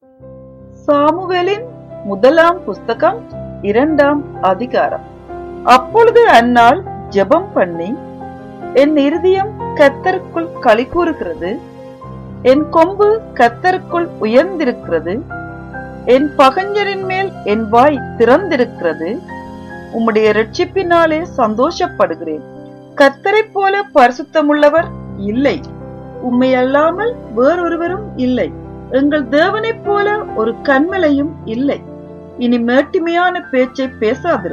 சாமுவேலின் முதலாம் புஸ்தகம் இரண்டாம் அதிகாரம் அப்பொழுது அன்னாள் ஜெபம் பண்ணி என் இருதயம் கத்தருக்குள் களி கூறுகிறது என் கொம்பு கத்தருக்குள் உயர்ந்திருக்கிறது என் பகஞ்சரின் மேல் என் வாய் திறந்திருக்கிறது உம்முடைய ரட்சிப்பினாலே சந்தோஷப்படுகிறேன் கத்தரைப் போல பரிசுத்தமுள்ளவர் இல்லை உம்மை அல்லாமல் வேறொருவரும் இல்லை எங்கள் தேவனைப் போல ஒரு கண்மலையும் இல்லை இனி மேட்டிமையான பேச்சை பேசாதிரு